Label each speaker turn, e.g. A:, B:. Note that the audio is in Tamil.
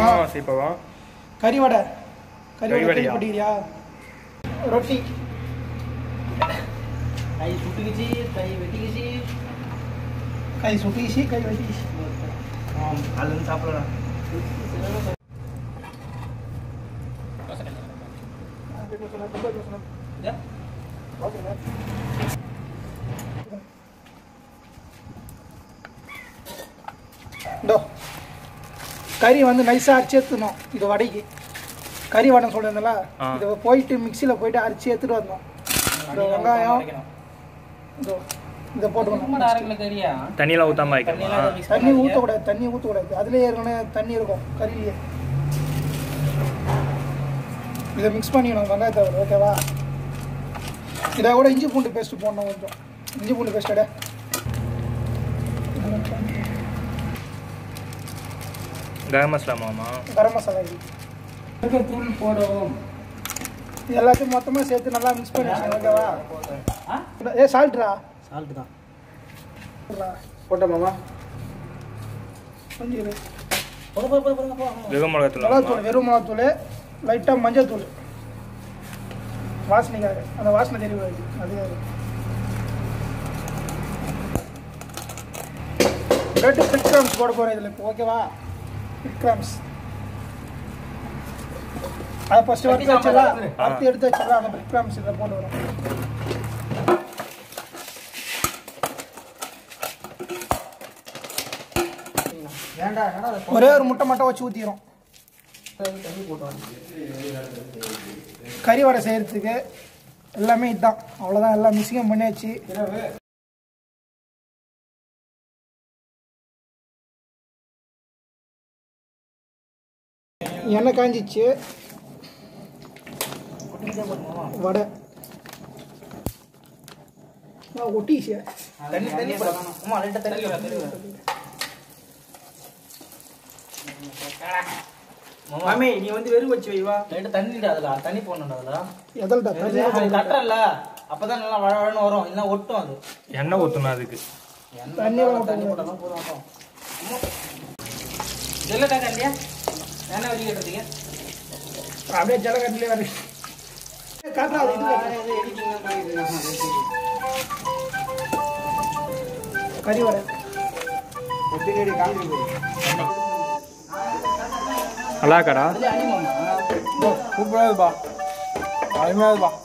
A: மாமா
B: சீப்பாவா
A: கறி வடை கறி
B: கறி
A: வடை
B: வடையா?
A: கேள்விப்பட்டிருக்கியா ரொட்டி
C: கை சுட்டுக்குச்சு கை வெட்டிக்குச்சு
A: கை சுட்டிச்சு கை வெட்டிச்சு
C: அதுல இருந்து சாப்பிடலாம்
A: இதோ கறி வந்து நைஸாக அரைச்சி எடுத்துனோம் இது வடைக்கு கறி வடை சொல்லியிருந்தல
B: ஆ.
A: இதை போயிட்டு மிக்சியில் போயிட்டு அரைச்சி எடுத்துட்டு வந்தோம் இந்த வெங்காயம் இதோ இதை போட்டுக்கணும்
C: அரை கறியா
B: தண்ணியெல்லாம் ஊத்தாம
C: தண்ணியெல்லாம்
B: வைக்கணுமா
C: mix
A: தண்ணி
C: பண்ணாதீங்க.
A: ஊற்றக்கூடாது தண்ணி ஊற்றக்கூடாது அதுலேயே ஏற்கனவே தண்ணி இருக்கும் கறியிலேயே இதை மிக்ஸ் பண்ணிக்கணும் வெங்காயத்தை ஓகேவா இதை கூட இஞ்சி பூண்டு பேஸ்ட் போடணும் கொஞ்சம் இஞ்சி பூண்டு பேஸ்ட் எடு
B: கரம் மசாலா மாமா
A: கரம் மசாலா இது
C: தூள் போடவும்
A: இது எல்லாத்தையும் மொத்தமாக சேர்த்து நல்லா மிக்ஸ் பண்ணி வச்சுக்கணும் ஓகேவா
C: ஆ
A: ஏ சால்ட்ரா
C: சால்ட் தான்
A: சொல்றா.
C: போட்ட மாமா
A: கொஞ்சம் இரு.
C: போட போட போட போட போட
B: வெறும் மிளகாத்தூள்
A: மிளகாத்தூள் வெறும் மிளகாத்தூள் லைட்டாக மஞ்சள் தூள் வாசனைக்காக அந்த வாசனை தெரியாது அதுக்காக பிரெட் பிட் கிராம்ஸ் போட போகிறேன் இதில் இப்போ ஓகேவா பிட் கிராம்ஸ் அதை ஃபஸ்ட்டு வறுத்து வச்சிடலாம் வறுத்து எடுத்து வச்சிடலாம் அந்த பிட் கிராம்ஸ் இதில் போட்டு வரும்
C: வேண்டாம் என்னடா அதை
A: ஒரே ஒரு முட்டை மட்டும் வச்சு ஊற்றிக்கிறோம்
C: போட்டு தண்ணி போட்டு வாங்க.
A: கறி வடை செய்கிறதுக்கு எல்லாமே இதுதான் அவ்வளோதான் எல்லாம் மிக்சிங்கும் பண்ணியாச்சு எண்ணெய் காஞ்சிச்சு வடை ஆ, ஒட்டிச்சு
C: தண்ணி தண்ணி போடலாம் அம்மா லைட்டா தண்ணி விடு, தண்ணி விடு. மாமி நீ வந்து வெறும் வச்சு வைவா லைட்டா தண்ணி இடு அதுல தண்ணி போடணும் அதுல
A: எதல்டா தண்ணி
C: அது தட்டுறல அப்பதான் நல்லா வழவழன்னு வரும் இல்லைன்னா ஒட்டும் அது
B: எண்ணெய் ஊற்றணும் அதுக்கு
A: தண்ணி
C: எண்ணெய்
A: ஊத்தணும்.
C: தண்ணி போட்டாலும் போதும் அப்புறம். ஜெல்லட்டா கண்டியா எண்ணெய் வடி கட்டுறதுக்கு
A: அப்படியே ஜலகட்டிலே வர காட்டுறா அது இது கறி வடை
B: நல்லா இருக்காடா
C: சூப்பரா இருக்குப்பா அருமையா இருக்குப்பா